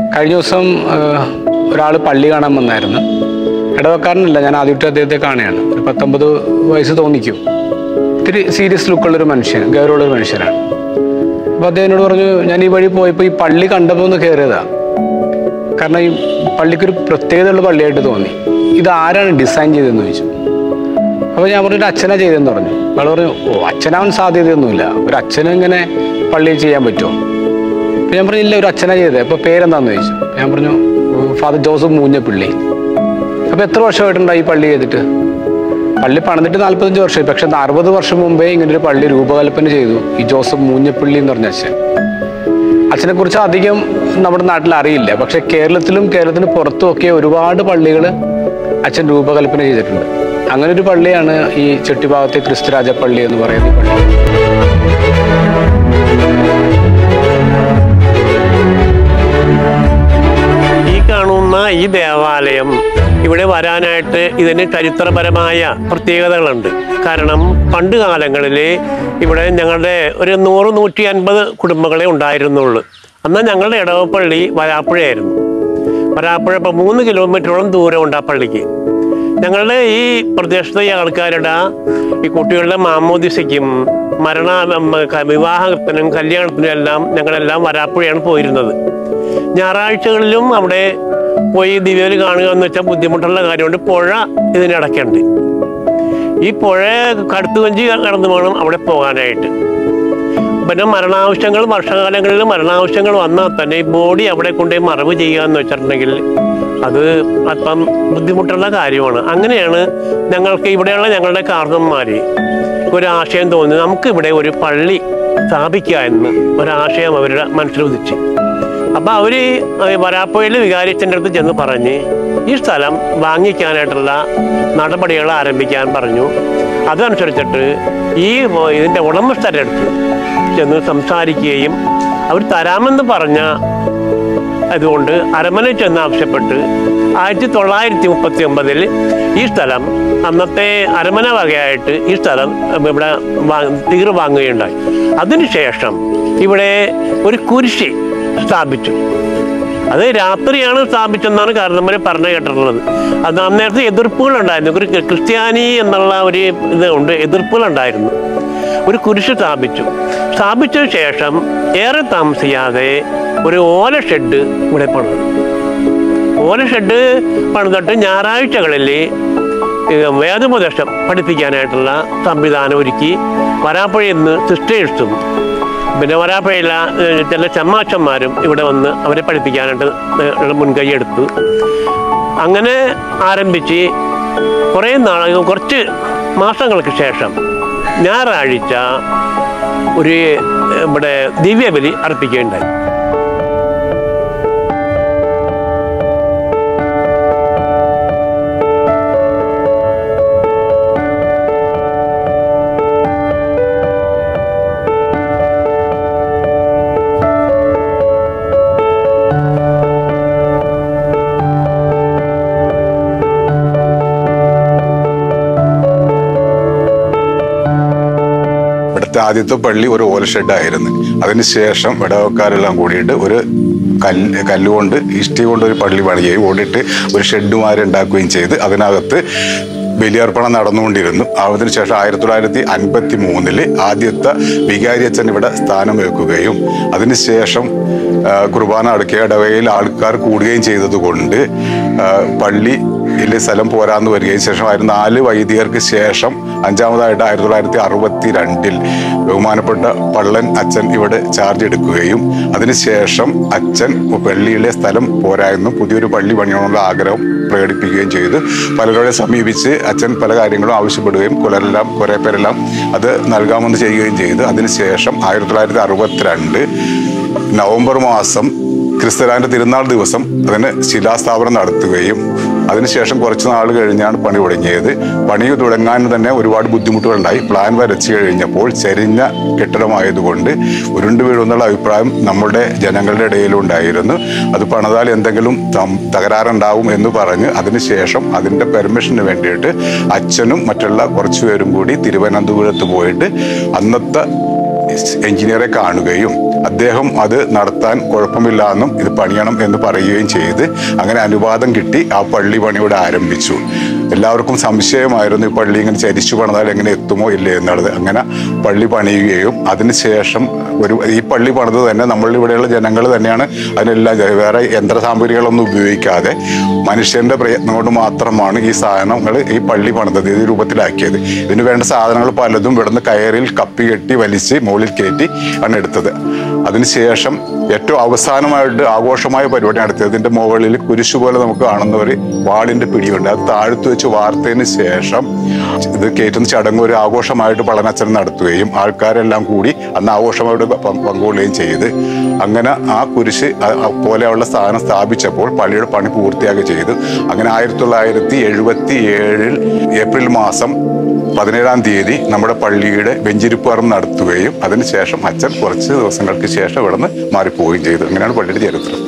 കഴിഞ്ഞ ദിവസം ഒരാൾ പള്ളി കാണാൻ വന്നായിരുന്നു ഇടവക്കാരനല്ല ഞാൻ ആദ്യമായിട്ട് അദ്ദേഹത്തെ കാണുകയാണ് ഒരു പത്തൊമ്പത് വയസ്സ് തോന്നിക്കും ഇത്തിരി സീരിയസ് ലുക്കുള്ളൊരു മനുഷ്യൻ ഗൗരവമുള്ളൊരു മനുഷ്യനാണ് അപ്പോൾ അദ്ദേഹം എന്നോട് പറഞ്ഞു ഞാൻ ഈ വഴി പോയപ്പോൾ ഈ പള്ളി കണ്ടപ്പോൾ ഒന്ന് കയറിയതാ കാരണം ഈ പള്ളിക്കൊരു പ്രത്യേകതയുള്ള പള്ളിയായിട്ട് തോന്നി ഇത് ആരാണ് ഡിസൈൻ ചെയ്തതെന്ന് ചോദിച്ചു അപ്പോൾ ഞാൻ പറഞ്ഞു ഒരു അച്ഛനാ ചെയ്തതെന്ന് പറഞ്ഞു അയാൾ പറഞ്ഞു ഓ അച്ഛനാവാൻ സാധ്യതയൊന്നുമില്ല ഒരു അച്ഛനും ഇങ്ങനെ പള്ളിയിൽ ചെയ്യാൻ പറ്റുമോ അപ്പോൾ ഞാൻ പറഞ്ഞു ഇല്ല ഒരു അച്ഛനാ ചെയ്തത് അപ്പോൾ പേരെന്താണെന്ന് ചോദിച്ചു ഞാൻ പറഞ്ഞു ഫാദർ ജോസഫ് മൂഞ്ഞപ്പിള്ളി അപ്പോൾ എത്ര വർഷമായിട്ടുണ്ടായി ഈ പള്ളി ചെയ്തിട്ട് പള്ളി പണിതിട്ട് നാൽപ്പത്തഞ്ച് വർഷമായി പക്ഷെ അറുപത് വർഷം മുമ്പേ ഇങ്ങനെ ഒരു പള്ളി രൂപകൽപ്പന ചെയ്തു ഈ ജോസഫ് മൂഞ്ഞപ്പള്ളി എന്ന് പറഞ്ഞ അച്ഛൻ അച്ഛനെ കുറിച്ച് അധികം നമ്മുടെ നാട്ടിൽ അറിയില്ല പക്ഷെ കേരളത്തിലും കേരളത്തിന് പുറത്തുമൊക്കെ ഒരുപാട് പള്ളികൾ അച്ഛൻ രൂപകൽപ്പന ചെയ്തിട്ടുണ്ട് അങ്ങനെ ഒരു പള്ളിയാണ് ഈ ചെട്ടിഭാഗത്തെ ക്രിസ്തുരാജ പള്ളി എന്ന് പറയുന്ന ഈ പള്ളി ഈ കാണുന്ന ഈ ദേവാലയം ഇവിടെ വരാനായിട്ട് ഇതിന് ചരിത്രപരമായ പ്രത്യേകതകളുണ്ട് കാരണം പണ്ട് കാലങ്ങളിൽ ഇവിടെ ഞങ്ങളുടെ ഒരു നൂറ് നൂറ്റി അൻപത് കുടുംബങ്ങളെ ഉണ്ടായിരുന്നുള്ളൂ അന്ന് ഞങ്ങളുടെ ഇടവപ്പള്ളി വരാപ്പുഴയായിരുന്നു വരാപ്പുഴ ഇപ്പോൾ മൂന്ന് കിലോമീറ്ററോളം ദൂരമുണ്ട് ആ പള്ളിക്ക് ഞങ്ങളുടെ ഈ പ്രദേശത്തെ ഈ ആൾക്കാരുടെ ഈ കുട്ടികളുടെ മാമോദിസയ്ക്കും മരണ ഉം, ക- വിവാഹത്തിനും കല്യാണത്തിനും എല്ലാം ഞങ്ങളെല്ലാം വരാപ്പുഴയാണ് പോയിരുന്നത് ഞായറാഴ്ചകളിലും അവിടെ പോയി ദിവ്യയിൽ കാണുക എന്ന് വെച്ചാൽ ബുദ്ധിമുട്ടുള്ള കാര്യമുണ്ട് പുഴ ഇതിനിടയ്ക്കുണ്ട് ഈ പുഴ കടുത്തുവഞ്ചി കടന്നു വേണം അവിടെ പോകാനായിട്ട് പിന്നെ മരണാവശ്യങ്ങൾ വർഷകാലങ്ങളിൽ മരണാവശ്യങ്ങൾ വന്നാൽ തന്നെ ഈ ബോഡി അവിടെ കൊണ്ടുപോയി മറവ് ചെയ്യുക എന്ന് വെച്ചിട്ടുണ്ടെങ്കിൽ അത് അല്പം ബുദ്ധിമുട്ടുള്ള കാര്യമാണ് അങ്ങനെയാണ് ഞങ്ങൾക്ക് ഇവിടെയുള്ള ഞങ്ങളുടെ കാർന്നന്മാർ ഒരാശയം തോന്നി നമുക്കിവിടെ ഒരു പള്ളി സ്ഥാപിക്കുക എന്ന് ഒരാശയം അവരുടെ മനസ്സിൽ ഉദിച്ചു അപ്പം അവർ വരാപ്പുഴയിൽ വികാരിച്ചൻ്റെ അടുത്ത് ചെന്ന് പറഞ്ഞ് ഈ സ്ഥലം വാങ്ങിക്കാനായിട്ടുള്ള നടപടികൾ ആരംഭിക്കാൻ പറഞ്ഞു അതനുസരിച്ചിട്ട് ഈ വ- ഇതിൻ്റെ ഉടമസ്ഥരുടെ അടുത്ത് ചെന്ന് സംസാരിക്കുകയും അവർ തരാമെന്ന് പറഞ്ഞ അതുകൊണ്ട് അരമനയിൽ ചെന്ന് ആവശ്യപ്പെട്ട് ആയിരത്തി തൊള്ളായിരത്തി മുപ്പത്തി ഒമ്പതിൽ ഈ സ്ഥലം അന്നത്തെ അരമന വകയായിട്ട് ഈ സ്ഥലം ഇവിടെ വാ- തീർ വാങ്ങുകയുണ്ടായി അതിനുശേഷം ഇവിടെ ഒരു കുരിശി സ്ഥാപിച്ചു അത് രാത്രിയാണ് സ്ഥാപിച്ചെന്നാണ് കാരണവർ പറഞ്ഞു കേട്ടിട്ടുള്ളത് അത് അന്നേരത്തെ എതിർപ്പുകളുണ്ടായിരുന്നു ഒരു ക്രിസ്ത്യാനി എന്നുള്ള ഒരു ഇത് ഉണ്ട് എതിർപ്പുകളുണ്ടായിരുന്നു ഒരു കുരിശ് സ്ഥാപിച്ചു സ്ഥാപിച്ചതിന് ശേഷം ഏറെ താമസിയാതെ ഒരു ഓല ഷെഡ് ഇവിടെ പണിതു ഓല ഷെഡ് പണിതിട്ട് ഞായറാഴ്ചകളിൽ ഇത് വേദോപദേശം പഠിപ്പിക്കാനായിട്ടുള്ള സംവിധാനം ഒരുക്കി വരാപ്പുഴയിൽ നിന്ന് സിസ്റ്റേഴ്സും പിന്നെ വരാപ്പുഴയില ഏഹ്, ചില ചമ്മാച്ചന്മാരും ഇവിടെ വന്ന് അവരെ പഠിപ്പിക്കാനായിട്ട് ഏഹ്, ഉള്ള മുൻകൈ എടുത്തു അങ്ങനെ ആരംഭിച്ച് കുറേ നാൾ കുറച്ച് മാസങ്ങൾക്ക് ശേഷം ഞായറാഴ്ച ഒരു ഏഹ്, ഇവിടെ ദിവ്യബലി അർപ്പിക്കുകയുണ്ടായി ഇവിടുത്തെ ആദ്യത്തെ പള്ളി ഒരു ഓല ഷെഡായിരുന്നു അതിനുശേഷം ഇടവക്കാരെല്ലാം കൂടിയിട്ട് ഒരു കല്ല് കല്ലുകൊണ്ട് ഇഷ്ടി കൊണ്ട് ഒരു പള്ളി പണിയുകയും ഓടിയിട്ട് ഒരു ഷെഡുമാരെ ഉണ്ടാക്കുകയും ചെയ്ത് അതിനകത്ത് ബലിയർപ്പണം നടന്നുകൊണ്ടിരുന്നു അതിനുശേഷം ആയിരത്തി തൊള്ളായിരത്തി അൻപത്തി മൂന്നില് ആദ്യത്തെ വികാരിയച്ഛൻ ഇവിടെ സ്ഥാനം വെക്കുകയും അതിനുശേഷം ആ, കുർബാന അടുക്കിയ ഇടവകയിൽ ആൾക്കാർ കൂടുകയും ചെയ്തതുകൊണ്ട് ആ, പള്ളി ഇതിൽ സ്ഥലം പോരാന്ന് വരികയും ശേഷം ആയിരുന്നു നാല് വൈദികർക്ക് ശേഷം അഞ്ചാമതായിട്ട് ആയിരത്തി തൊള്ളായിരത്തി അറുപത്തി രണ്ടിൽ ബഹുമാനപ്പെട്ട പള്ളൻ അച്ഛൻ ഇവിടെ ചാർജ് എടുക്കുകയും അതിനുശേഷം അച്ഛൻ പള്ളിയിലെ സ്ഥലം പോരായെന്നും പുതിയൊരു പള്ളി പണിയണമെന്നുള്ള ആഗ്രഹം പ്രകടിപ്പിക്കുകയും ചെയ്തു പലരോടെ സമീപിച്ച് അച്ഛൻ പല കാര്യങ്ങളും ആവശ്യപ്പെടുകയും കുലരെല്ലാം കുറെ പേരെല്ലാം അത് നൽകാമെന്ന് ചെയ്യുകയും ചെയ്തു അതിനുശേഷം ആയിരത്തി തൊള്ളായിരത്തി അറുപത്തിരണ്ട് നവംബർ മാസം ക്രിസ്തുരാന്റെ തിരുനാൾ ദിവസം അതിന് ശിലാസ്ഥാപനം നടത്തുകയും അതിനുശേഷം കുറച്ച് നാൾ കഴിഞ്ഞാണ് പണി തുടങ്ങിയത് പണി തുടങ്ങാൻ തന്നെ ഒരുപാട് ബുദ്ധിമുട്ടുകളുണ്ടായി പ്ലാൻ വരച്ചു കഴിഞ്ഞപ്പോൾ ചരിഞ്ഞ കെട്ടിടമായതുകൊണ്ട് ഉരുണ്ടു വീഴുന്നുള്ള അഭിപ്രായം നമ്മുടെ ജനങ്ങളുടെ ഇടയിലുണ്ടായിരുന്നു അത് പണിതാൽ എന്തെങ്കിലും തം- തകരാറുണ്ടാവും എന്ന് പറഞ്ഞ് അതിനുശേഷം അതിൻ്റെ പെർമിഷന് വേണ്ടിയിട്ട് അച്ഛനും മറ്റുള്ള കുറച്ചു പേരും കൂടി തിരുവനന്തപുരത്ത് പോയിട്ട് അന്നത്തെ എഞ്ചിനീയറെ കാണുകയും അദ്ദേഹം അത് നടത്താൻ കുഴപ്പമില്ല എന്നും ഇത് പണിയണം എന്ന് പറയുകയും ചെയ്ത് അങ്ങനെ അനുവാദം കിട്ടി ആ പള്ളി പണിയോടെ ആരംഭിച്ചു എല്ലാവർക്കും സംശയമായിരുന്നു ഈ പള്ളി ഇങ്ങനെ ചരിച്ചു പണിതാൽ എങ്ങനെ എത്തുമോ ഇല്ലേ എന്നുള്ളത് അങ്ങനെ പള്ളി പണിയുകയും അതിനുശേഷം ഒരു ഈ പള്ളി പണിത് തന്നെ നമ്മളുടെ ഇവിടെയുള്ള ജനങ്ങൾ തന്നെയാണ് അതിനെല്ലാം ചെയ്തത്. വേറെ യന്ത്ര സാമഗ്രികളൊന്നും ഉപയോഗിക്കാതെ മനുഷ്യന്റെ പ്രയത്നം കൊണ്ട് മാത്രമാണ് ഈ സാധനങ്ങൾ ഈ പള്ളി പണിതത് ഈ രൂപത്തിലാക്കിയത് ഇതിന് വേണ്ട സാധനങ്ങൾ പലതും ഇവിടുന്ന് കയറിൽ കപ്പി കെട്ടി വലിച്ച് മുകളിൽ കയറ്റി ആണ് എടുത്തത് അതിനുശേഷം ഏറ്റവും അവസാനമായിട്ട് ആഘോഷമായ പരിപാടി നടത്തിയത് ഇതിന്റെ മുകളിൽ കുരിശു പോലെ നമുക്ക് കാണുന്ന ഒരു വാളിന്റെ പിടിയുണ്ട് അത് താഴ്ത്തു വെച്ച് വാർത്തതിന് ശേഷം ഇത് കയറ്റുന്ന ചടങ്ങ് ഒരു ആഘോഷമായിട്ട് പളനച്ചൻ നടത്തുകയും ആൾക്കാരെല്ലാം കൂടി അന്ന് ആഘോഷമായിട്ട് പങ്ക് പങ്കുകൊള്ളുകയും ചെയ്ത് അങ്ങനെ ആ കുരിശ് അ- അ- പോലെയുള്ള സ്ഥാനം സ്ഥാപിച്ചപ്പോൾ പള്ളിയുടെ പണി പൂർത്തിയാക്കി ചെയ്തു അങ്ങനെ ആയിരത്തി തൊള്ളായിരത്തി എഴുപത്തി ഏഴിൽ ഏപ്രിൽ മാസം പതിനേഴാം തീയതി നമ്മുടെ പള്ളിയുടെ വെഞ്ചിരിപ്പാറും നടത്തുകയും അതിനുശേഷം അച്ഛൻ കുറച്ച് ദിവസങ്ങൾക്ക് ശേഷം ഇവിടുന്ന് മാറിപ്പോവുകയും ചെയ്തു അങ്ങനെയാണ് പള്ളിയുടെ ചരിത്രം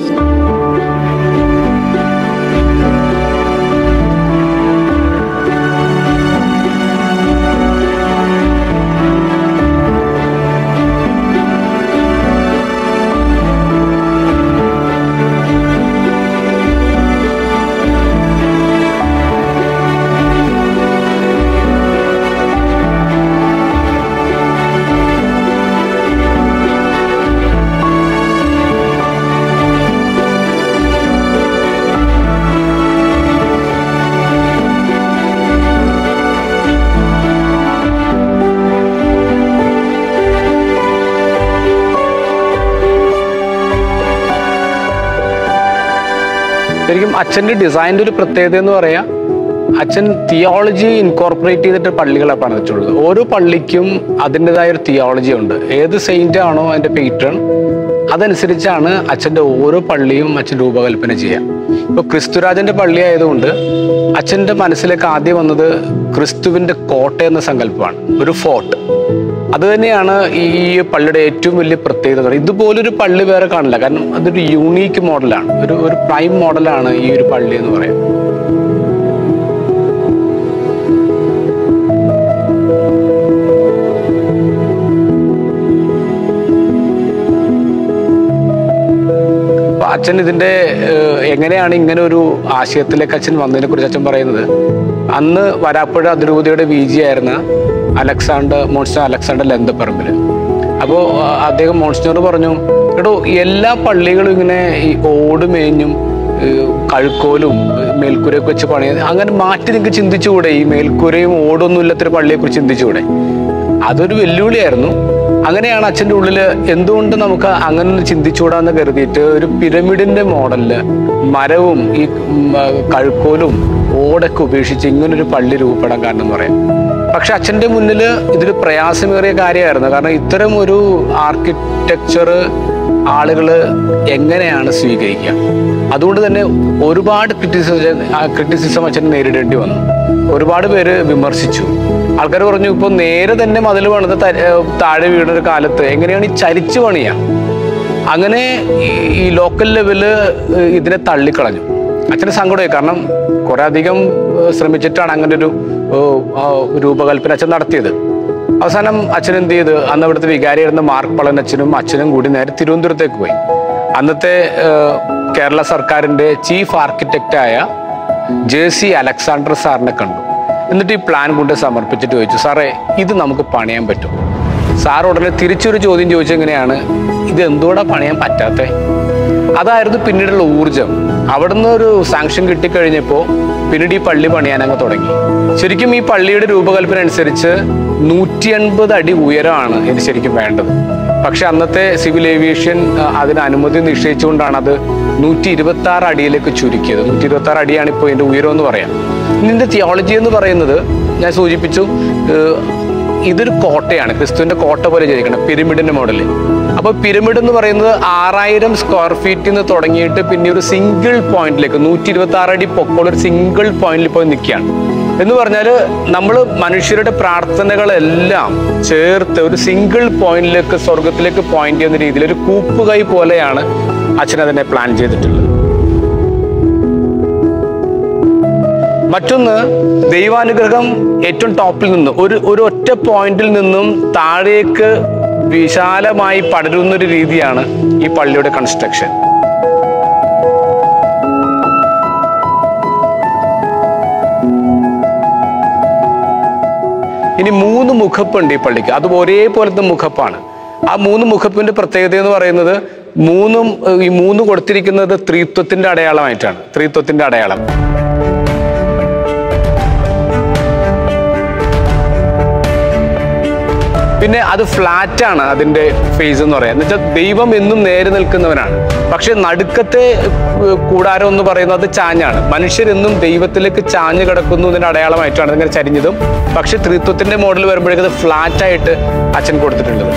ശരിക്കും അച്ഛൻ്റെ ഡിസൈൻ്റെ ഒരു പ്രത്യേകത എന്ന് പറയാം അച്ഛൻ തിയോളജി ഇൻകോർപ്പറേറ്റ് ചെയ്തിട്ട് പള്ളികളാണ് പണിതിട്ടുള്ളത് ഓരോ പള്ളിക്കും അതിൻ്റെതായ ഒരു തിയോളജി ഉണ്ട് ഏത് സെയിൻ്റ് ആണോ അതിൻ്റെ പേട്രൺ അതനുസരിച്ചാണ് അച്ഛൻ്റെ ഓരോ പള്ളിയും അച്ഛൻ രൂപകൽപ്പന ചെയ്യുക ഇപ്പോൾ ക്രിസ്തുരാജൻ്റെ പള്ളി ആയതുകൊണ്ട് അച്ഛൻ്റെ മനസ്സിലേക്ക് ആദ്യം വന്നത് ക്രിസ്തുവിൻ്റെ കോട്ട എന്ന സങ്കല്പമാണ് ഒരു ഫോർട്ട് അത് തന്നെയാണ് ഈ പള്ളിയുടെ ഏറ്റവും വലിയ പ്രത്യേകത ഇതുപോലൊരു പള്ളി വേറെ കാണില്ല കാരണം അതൊരു യൂണീക്ക് മോഡലാണ് ഒരു ഒരു പ്രൈം മോഡലാണ് ഈ ഒരു പള്ളി എന്ന് പറയാം അപ്പൊ അച്ഛൻ ഇതിന്റെ ഏഹ്, എങ്ങനെയാണ് ഇങ്ങനെ ഒരു ആശയത്തിലേക്ക് അച്ഛൻ വന്നതിനെ കുറിച്ച് അച്ഛൻ പറയുന്നത് അന്ന് വരാപ്പുഴ അതിരൂപതയുടെ വി ജി ആയിരുന്ന അലക്സാണ്ടർ മോൺസ്റ്റർ അലക്സാണ്ടർ ലെന്തപ്പറമ്പില് അപ്പോൾ അദ്ദേഹം മോൺസ്റ്റർ പറഞ്ഞു എടോ എല്ലാ പള്ളികളും ഇങ്ങനെ ഈ ഓട് മേഞ്ഞും ഏഹ്, കഴുക്കോലും ഏഹ്, മേൽക്കൂരയൊക്കെ വെച്ച് പണിയത് അങ്ങനെ മാറ്റി നിങ്ങൾക്ക് ചിന്തിച്ചുകൂടെ ഈ മേൽക്കൂരയും ഓടൊന്നും ഇല്ലാത്തൊരു പള്ളിയെക്കുറിച്ച് ചിന്തിച്ചുകൂടെ അതൊരു വെല്ലുവിളിയായിരുന്നു അങ്ങനെയാണ് അച്ഛൻ്റെ ഉള്ളിൽ എന്തുകൊണ്ട് നമുക്ക് അങ്ങനെ ഒന്ന് ചിന്തിച്ചുകൂടാന്ന് കരുതിയിട്ട് ഒരു പിരമിഡിന്റെ മോഡലില് മരവും ഈ ഉം, ആ, കഴുക്കോലും ഓടൊക്കെ ഉപേക്ഷിച്ച് ഇങ്ങനൊരു പള്ളി രൂപപ്പെടാൻ കാരണം എന്ന് പറയാം പക്ഷെ അച്ഛൻ്റെ മുന്നിൽ ഇതൊരു പ്രയാസമേറിയ കാര്യമായിരുന്നു കാരണം ഇത്തരം ഒരു ആർക്കിടെക്ചർ ആളുകൾ എങ്ങനെയാണ് സ്വീകരിക്കുക അതുകൊണ്ട് തന്നെ ഒരുപാട് ക്രിറ്റിസിസം ക്രിറ്റിസിസം അച്ഛൻ നേരിടേണ്ടി വന്നു ഒരുപാട് പേര് വിമർശിച്ചു ആൾക്കാർ പറഞ്ഞു ഇപ്പൊ നേരെ തന്നെ മതിൽ പണിത് ത- ഏർ താഴെ വീണ ഒരു കാലത്ത് എങ്ങനെയാണ് ഈ ചരിച്ചു പണിയാ അങ്ങനെ ഈ- ഈ ലോക്കൽ ലെവല് ഏർ ഇതിനെ തള്ളിക്കളഞ്ഞു അച്ഛന് സങ്കടമായി കാരണം കുറെ അധികം ഏർ ശ്രമിച്ചിട്ടാണ് അങ്ങനെ ഒരു ഏർ, ആ, രൂപകൽപ്പന അച്ഛൻ നടത്തിയത് അവസാനം അച്ഛൻ എന്ത് ചെയ്ത് അന്ന് അവിടുത്തെ വികാരിയായിരുന്ന മാർക്ക് പളൻ അച്ഛനും അച്ഛനും കൂടി നേരെ തിരുവനന്തപുരത്തേക്ക് പോയി അന്നത്തെ ഏർ, കേരള സർക്കാരിന്റെ ചീഫ് ആർക്കിടെക്റ്റായ ജേഴ്സി അലക്സാണ്ടർ സാറിനെ കണ്ടു എന്നിട്ട് ഈ പ്ലാൻ കൊണ്ട് സമർപ്പിച്ചിട്ട് ചോദിച്ചു സാറേ ഇത് നമുക്ക് പണിയാൻ പറ്റും സാർ ഉടനെ തിരിച്ചൊരു ചോദ്യം ചോദിച്ചെങ്ങനെയാണ് ഇത് എന്തുകൂടെ പണിയാൻ പറ്റാത്തേ അതായിരുന്നു പിന്നീടുള്ള ഊർജം അവിടുന്ന് ഒരു സാങ്ഷൻ കിട്ടിക്കഴിഞ്ഞപ്പോൾ പിന്നീട് ഈ പള്ളി പണിയാൻ അങ്ങ് തുടങ്ങി ശരിക്കും ഈ പള്ളിയുടെ രൂപകൽപ്പന അനുസരിച്ച് നൂറ്റി എൺപത് അടി ഉയരമാണ് ഇത് ശരിക്കും വേണ്ടത് പക്ഷെ അന്നത്തെ സിവിൽ ഏവിയേഷൻ ആ, അതിന് അനുമതി നിശ്ചയിച്ചുകൊണ്ടാണ് അത് നൂറ്റി ഇരുപത്തി ആറ് അടിയിലേക്ക് ചുരുക്കിയത് നൂറ്റി ഇരുപത്തി ആറ് അടിയാണ് ഇപ്പോൾ ഇതിന്റെ ഉയരം എന്ന് പറയാം ഇതിന്റെ തിയോളജി എന്ന് പറയുന്നത് ഞാൻ സൂചിപ്പിച്ചു ഏഹ്, ഇതൊരു കോട്ടയാണ് ക്രിസ്തുവിന്റെ കോട്ട പോലെ ചെയ്തിരിക്കണം പിരമിഡിന്റെ മോഡല് അപ്പോൾ പിരമിഡ് എന്ന് പറയുന്നത് ആറായിരം സ്ക്വയർ ഫീറ്റിൽ നിന്ന് തുടങ്ങിയിട്ട് പിന്നെ ഒരു സിംഗിൾ പോയിന്റിലേക്ക് നൂറ്റി ഇരുപത്തി ആറ് അടി പൊക്കമുള്ള ഒരു സിംഗിൾ പോയിന്റിൽ പോയി നിൽക്കുകയാണ് എന്ന് പറഞ്ഞാൽ നമ്മൾ മനുഷ്യരുടെ പ്രാർത്ഥനകളെല്ലാം ചേർത്ത് ഒരു സിംഗിൾ പോയിന്റിലേക്ക് സ്വർഗത്തിലേക്ക് പോയിന്റ് ചെയ്യുന്ന രീതിയിൽ ഒരു കൂപ്പുകൈ പോലെയാണ് അച്ഛൻ അതിനെ പ്ലാൻ ചെയ്തിട്ടുള്ളത് മറ്റൊന്ന് ദൈവാനുഗ്രഹം ഏറ്റവും ടോപ്പിൽ നിന്ന് ഒരു ഒരു ഒറ്റ പോയിന്റിൽ നിന്നും താഴേക്ക് വിശാലമായി പടരുന്നൊരു രീതിയാണ് ഈ പള്ളിയുടെ കൺസ്ട്രക്ഷൻ ഇനി മൂന്ന് മുഖപ്പുണ്ട് ഈ പള്ളിക്ക് അത് ഒരേപോലത്തെ മുഖപ്പാണ് ആ മൂന്ന് മുഖപ്പിന്റെ പ്രത്യേകത എന്ന് പറയുന്നത് മൂന്നും ഏഹ്, ഈ മൂന്ന് കൊടുത്തിരിക്കുന്നത് ത്രിത്വത്തിന്റെ അടയാളമായിട്ടാണ് ത്രിത്വത്തിന്റെ അടയാളം പിന്നെ അത് ഫ്ലാറ്റ് ആണ് അതിന്റെ ഫേസ് എന്ന് പറയാം എന്ന് വെച്ചാൽ ദൈവം എന്നും നേരെ നിൽക്കുന്നവനാണ് പക്ഷെ നടുക്കത്തെ ഏഹ്, കൂടാരം എന്ന് പറയുന്നത് അത് ചാഞ്ഞാണ് മനുഷ്യരെന്നും ദൈവത്തിലേക്ക് ചാഞ്ഞു കിടക്കുന്നു എന്നതിന്റെ അടയാളമായിട്ടാണ് ഇങ്ങനെ ചരിഞ്ഞതും പക്ഷെ ത്രിത്വത്തിന്റെ മോഡൽ വരുമ്പോഴേക്കും അത് ഫ്ലാറ്റ് ആയിട്ട് അച്ഛൻ കൊടുത്തിട്ടുള്ളത്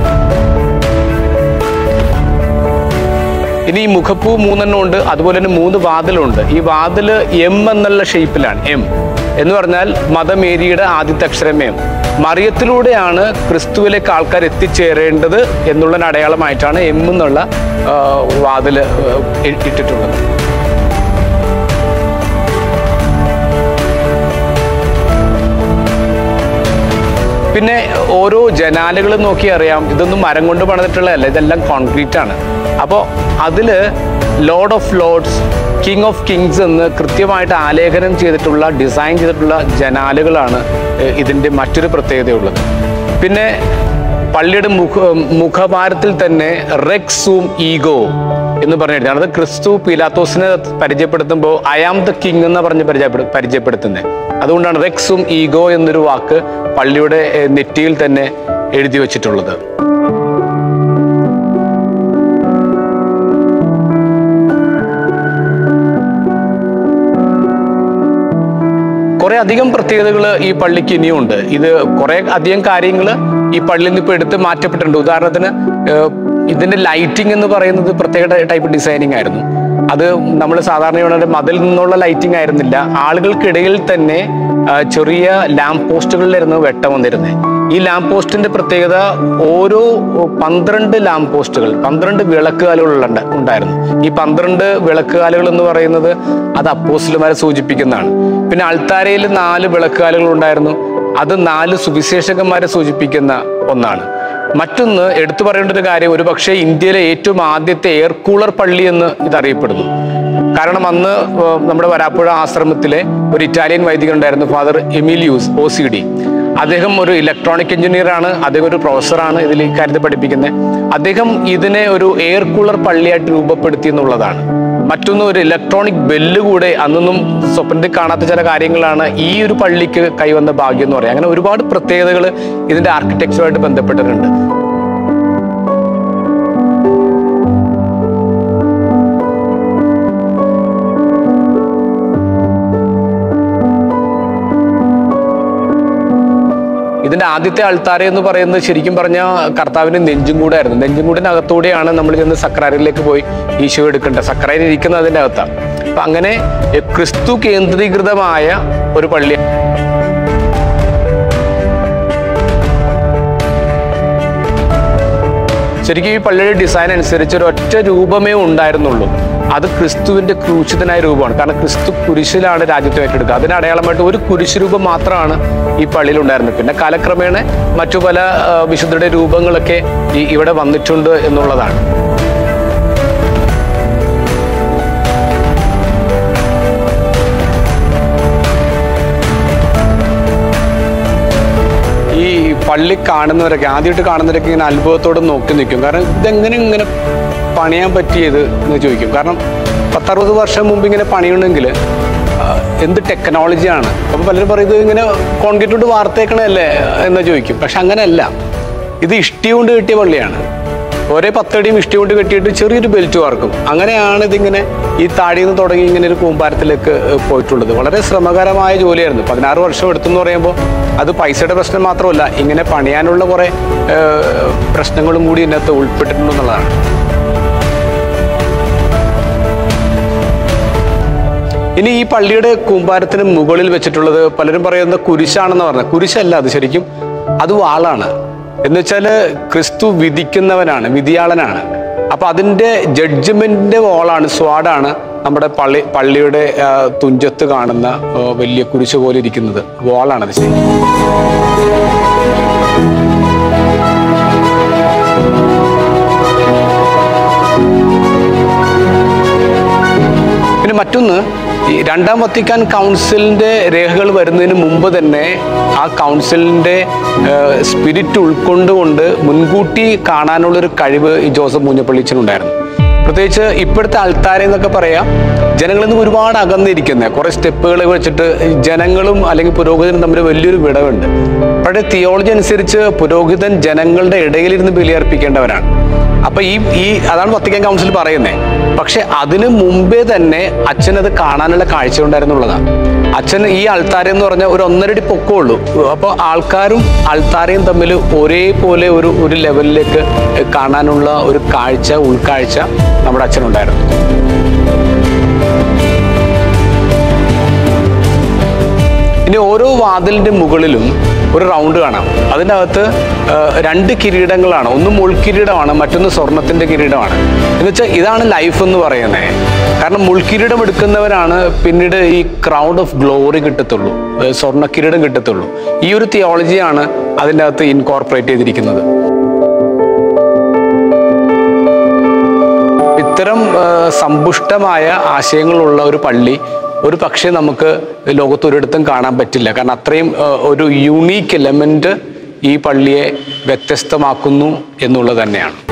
ഇനി ഈ മുഖപ്പൂ മൂന്നെണ്ണം ഉണ്ട് അതുപോലെ തന്നെ മൂന്ന് വാതിലുണ്ട് ഈ വാതില് എം എന്നുള്ള ഷേപ്പിലാണ് എം എന്ന് പറഞ്ഞാൽ മതമേരിയുടെ ആദ്യത്തെ അക്ഷരം എം മറിയത്തിലൂടെയാണ് ക്രിസ്തുവിലേക്ക് ആൾക്കാർ എത്തിച്ചേരേണ്ടത് എന്നുള്ള അടയാളമായിട്ടാണ് എം എന്നുള്ള ആ, വാതില് ആ, ഇ- ഇട്ടിട്ടുള്ളത് പിന്നെ ഓരോ ജനാലുകളും നോക്കി അറിയാം ഇതൊന്നും മരം കൊണ്ട് പണിതിട്ടുള്ളതല്ല ഇതെല്ലാം കോൺക്രീറ്റ് ആണ് അപ്പോൾ അതിൽ lord of lords king of kings എന്ന് കൃത്യമായിട്ട് ആലേഖനം ചെയ്തിട്ടുള്ള ഡിസൈൻ ചെയ്തിട്ടുള്ള ജനാലുകളാണ് ഏഹ്, ഇതിൻ്റെ മറ്റൊരു പ്രത്യേകതയുള്ളത് പിന്നെ പള്ളിയുടെ മുഖ മുഖഭാരത്തിൽ തന്നെ റെക്സൂം ഈഗോ എന്ന് പറഞ്ഞിട്ടാണ് അത് ക്രിസ്തു പിലാത്തോസിനെ പരിചയപ്പെടുത്തുമ്പോൾ ഐ ആം ദ കിങ് എന്ന് പറഞ്ഞ് പരിചയപ്പെടു പരിചയപ്പെടുത്തുന്നത് അതുകൊണ്ടാണ് റെക്സും ഈഗോ എന്നൊരു വാക്ക് പള്ളിയുടെ ഏഹ്, നെറ്റിയിൽ തന്നെ എഴുതി വച്ചിട്ടുള്ളത് കുറെ അധികം പ്രത്യേകതകൾ ഈ പള്ളിക്ക് ഇനിയുണ്ട് ഇത് കുറെ അധികം കാര്യങ്ങൾ ഈ പള്ളിയിൽ നിന്ന് ഇപ്പോൾ എടുത്ത് മാറ്റപ്പെട്ടിട്ടുണ്ട് ഉദാഹരണത്തിന് ഏഹ്, ഇതിന്റെ ലൈറ്റിംഗ് എന്ന് പറയുന്നത് പ്രത്യേക ടൈപ്പ് ഡിസൈനിങ് ആയിരുന്നു അത് നമ്മൾ സാധാരണ ഇവിടെ മതിൽ നിന്നുള്ള ലൈറ്റിംഗ് ആയിരുന്നില്ല ആളുകൾക്കിടയിൽ തന്നെ ആ, ചെറിയ ലാമ്പ് പോസ്റ്റുകളിലായിരുന്നു വെട്ടം വന്നിരുന്നത് ഈ ലാമ്പ് പോസ്റ്റിന്റെ പ്രത്യേകത ഓരോ പന്ത്രണ്ട് ലാമ്പ് പോസ്റ്റുകൾ പന്ത്രണ്ട് വിളക്കുകാലുകൾ ഉണ്ട്- ഉണ്ടായിരുന്നു ഈ പന്ത്രണ്ട് വിളക്കുകാലുകൾ എന്ന് പറയുന്നത് അത് അപ്പോസ്ലുമാരെ സൂചിപ്പിക്കുന്നതാണ് പിന്നെ അൾത്താരയിൽ നാല് വിളക്കുകാലുകൾ ഉണ്ടായിരുന്നു അത് നാല് സുവിശേഷകന്മാരെ സൂചിപ്പിക്കുന്ന ഒന്നാണ് മറ്റൊന്ന് എടുത്തു പറയേണ്ട ഒരു കാര്യം ഒരു പക്ഷേ ഇന്ത്യയിലെ ഏറ്റവും ആദ്യത്തെ എയർ കൂളർ പള്ളി എന്ന് ഇത് അറിയപ്പെടുന്നു കാരണം അന്ന് ഏർ, നമ്മുടെ വരാപ്പുഴ ആശ്രമത്തിലെ ഒരു ഇറ്റാലിയൻ വൈദികൻ ഉണ്ടായിരുന്നു father Emilius O C D അദ്ദേഹം ഒരു ഇലക്ട്രോണിക് എഞ്ചിനീയർ ആണ് അദ്ദേഹം ഒരു പ്രൊഫസറാണ് ഇതിൽ ഇക്കാര്യത്തിൽ പഠിപ്പിക്കുന്നത് അദ്ദേഹം ഇതിനെ ഒരു എയർ കൂളർ പള്ളിയായിട്ട് രൂപപ്പെടുത്തി എന്നുള്ളതാണ് മറ്റൊന്ന് ഒരു ഇലക്ട്രോണിക് ബെല്ല് കൂടെ അന്നൊന്നും സ്വപ്നത്തിൽ കാണാത്ത ചില കാര്യങ്ങളാണ് ഈ ഒരു പള്ളിക്ക് കൈവന്ന ഭാഗ്യം എന്ന് പറയാം അങ്ങനെ ഒരുപാട് പ്രത്യേകതകൾ ഇതിന്റെ ആർക്കിടെക്ചറുമായിട്ട് ബന്ധപ്പെട്ടിട്ടുണ്ട് ഇതിന്റെ ആദ്യത്തെ അൾത്താര എന്ന് പറയുന്നത് ശരിക്കും പറഞ്ഞാൽ കർത്താവിന്റെ നെഞ്ചും കൂടായിരുന്നു നെഞ്ചും കൂടിനകത്തൂടെയാണ് നമ്മൾ ചെന്ന് സക്രാരിലേക്ക് പോയി ഈശോ എടുക്കേണ്ടത് സക്രാരി ഇരിക്കുന്നത് അതിന്റെ അകത്താണ് അപ്പൊ അങ്ങനെ എ, ക്രിസ്തു കേന്ദ്രീകൃതമായ ഒരു പള്ളി ശരിക്കും ഈ പള്ളിയുടെ ഡിസൈൻ അനുസരിച്ച് ഒരു ഒറ്റ രൂപമേ ഉണ്ടായിരുന്നുള്ളൂ അത് ക്രിസ്തുവിന്റെ ക്രൂശിതനായ രൂപമാണ് കാരണം ക്രിസ്തു കുരിശിലാണ് രാജ്യത്തെ ഏറ്റെടുക്കുക അതിന് അടയാളമായിട്ട് ഒരു കുരിശ് രൂപം മാത്രമാണ് ഈ പള്ളിയിൽ ഉണ്ടായിരുന്നത് പിന്നെ കാലക്രമേണ മറ്റു പല ആ, വിശുദ്ധരുടെ രൂപങ്ങളൊക്കെ ഈ ഇവിടെ വന്നിട്ടുണ്ട് എന്നുള്ളതാണ് ഈ പള്ളി കാണുന്നവരൊക്കെ ആദ്യമായിട്ട് കാണുന്നവരൊക്കെ ഇങ്ങനെ അത്ഭുതത്തോടെ നോക്കി നിൽക്കും കാരണം ഇതെങ്ങനെ ഇങ്ങനെ പണിയാൻ പറ്റിയത് എന്ന് ചോദിക്കും കാരണം പത്തറുപത് വർഷം മുമ്പ് ഇങ്ങനെ പണിയുണ്ടെങ്കിൽ ആ, എന്ത് ടെക്നോളജിയാണ് അപ്പം പലരും പറയും ഇത് ഇങ്ങനെ കോൺക്രീറ്റ് കൊണ്ട് വാർത്തേക്കണല്ലേ എന്ന് ചോദിക്കും പക്ഷെ അങ്ങനെയല്ല ഇത് ഇഷ്ടി കൊണ്ട് കെട്ടിയ പള്ളിയാണ് ഒരേ പത്തടിയും ഇഷ്ടി കൊണ്ട് കെട്ടിയിട്ട് ചെറിയൊരു ബെൽറ്റ് വാർക്കും അങ്ങനെയാണ് ഇതിങ്ങനെ ഈ താടിയിൽ നിന്ന് തുടങ്ങി ഇങ്ങനെ ഒരു കൂമ്പാരത്തിലേക്ക് ഏഹ്, പോയിട്ടുള്ളത് വളരെ ശ്രമകരമായ ജോലിയായിരുന്നു പതിനാറ് വർഷം എടുത്തെന്ന് പറയുമ്പോൾ അത് പൈസയുടെ പ്രശ്നം മാത്രമല്ല ഇങ്ങനെ പണിയാനുള്ള കുറേ ഏഹ്, പ്രശ്നങ്ങളും കൂടി ഇതിനകത്ത് ഉൾപ്പെട്ടിട്ടുണ്ടെന്നുള്ളതാണ് ഇനി ഈ പള്ളിയുടെ കൂമ്പാരത്തിന് മുകളിൽ വെച്ചിട്ടുള്ളത് പലരും പറയുന്നത് കുരിശാണെന്ന് പറഞ്ഞത് കുരിശല്ല അത് ശരിക്കും അത് വാളാണ് എന്ന് വെച്ചാൽ ക്രിസ്തു വിധിക്കുന്നവനാണ് വിധിയാളനാണ് അപ്പൊ അതിന്റെ ജഡ്ജ്മെന്റിന്റെ വാളാണ് സ്വാഡാണ് നമ്മുടെ പള്ളി പള്ളിയുടെ ആ, തുഞ്ചത്ത് കാണുന്ന ആ, വലിയ കുരിശ് പോലെ ഇരിക്കുന്നത് വാളാണ് അത് ശരി മറ്റൊന്ന് ഈ രണ്ടാം വത്തിക്കാൻ കൗൺസിലിന്റെ രേഖകൾ വരുന്നതിന് മുമ്പ് തന്നെ ആ കൗൺസിലിന്റെ സ്പിരിറ്റ് ഉൾക്കൊണ്ടുകൊണ്ട് മുൻകൂട്ടി കാണാനുള്ളൊരു കഴിവ് ഈ ജോസഫ് മൂഞ്ഞപ്പള്ളിച്ചനുണ്ടായിരുന്നു പ്രത്യേകിച്ച് ഇപ്പോഴത്തെ ആൾക്കാരെ എന്നൊക്കെ പറയാം ജനങ്ങളിൽ നിന്ന് ഒരുപാട് അകന്നിരിക്കുന്നത് കുറെ സ്റ്റെപ്പുകൾ വെച്ചിട്ട് ഈ ജനങ്ങളും അല്ലെങ്കിൽ പുരോഹിതനും തമ്മിൽ വലിയൊരു വിടവുണ്ട് പഴയ തിയോളജി അനുസരിച്ച് പുരോഹിതൻ ജനങ്ങളുടെ ഇടയിലിരുന്ന് ബലിയർപ്പിക്കേണ്ടവരാണ് അപ്പൊ ഈ ഈ അതാണ് വത്തിക്കാൻ കൗൺസിൽ പറയുന്നത് പക്ഷെ അതിനു മുമ്പേ തന്നെ അച്ഛനത് കാണാനുള്ള കാഴ്ച ഉണ്ടായിരുന്നുള്ളതാണ് അച്ഛൻ ഈ അൾത്താര എന്ന് പറഞ്ഞ ഒരു ഒന്നരടി പൊക്കമുള്ളൂ അപ്പോൾ ആൾക്കാരും അൾത്താരയും തമ്മിൽ ഒരേപോലെ ഒരു ഒരു ലെവലിലേക്ക് കാണാനുള്ള ഒരു കാഴ്ച ഉൾക്കാഴ്ച നമ്മുടെ അച്ഛനുണ്ടായിരുന്നു ഇനി ഓരോ വാതിലിന്റെ മുകളിലും ഒരു റൗണ്ട് കാണാം അതിൻ്റെ അകത്ത് ആ, രണ്ട് കിരീടങ്ങളാണ് ഒന്ന് മുൾക്കിരീടമാണ് മറ്റൊന്ന് സ്വർണത്തിന്റെ കിരീടമാണ് എന്ന് വെച്ചാൽ ഇതാണ് ലൈഫ് എന്ന് പറയുന്നത് കാരണം മുൾക്കിരീടം എടുക്കുന്നവരാണ് പിന്നീട് ഈ ക്രൗഡ് ഓഫ് ഗ്ലോറി കിട്ടത്തുള്ളൂ ഏ, സ്വർണ്ണ കിരീടം കിട്ടത്തുള്ളൂ ഈ ഒരു തിയോളജിയാണ് അതിൻ്റെ അകത്ത് ഇൻകോർപ്പറേറ്റ് ചെയ്തിരിക്കുന്നത് ഇത്തരം ആ, സമ്പുഷ്ടമായ ആശയങ്ങളുള്ള ഒരു പള്ളി ഒരു പക്ഷേ നമുക്ക് ലോകത്ത് ഒരിടത്തും കാണാൻ പറ്റില്ല കാരണം അത്രയും ആ, ഒരു യുണീക്ക് എലമെന്റ് ഈ പള്ളിയെ വ്യത്യസ്തമാക്കുന്നു എന്നുള്ളത് തന്നെയാണ്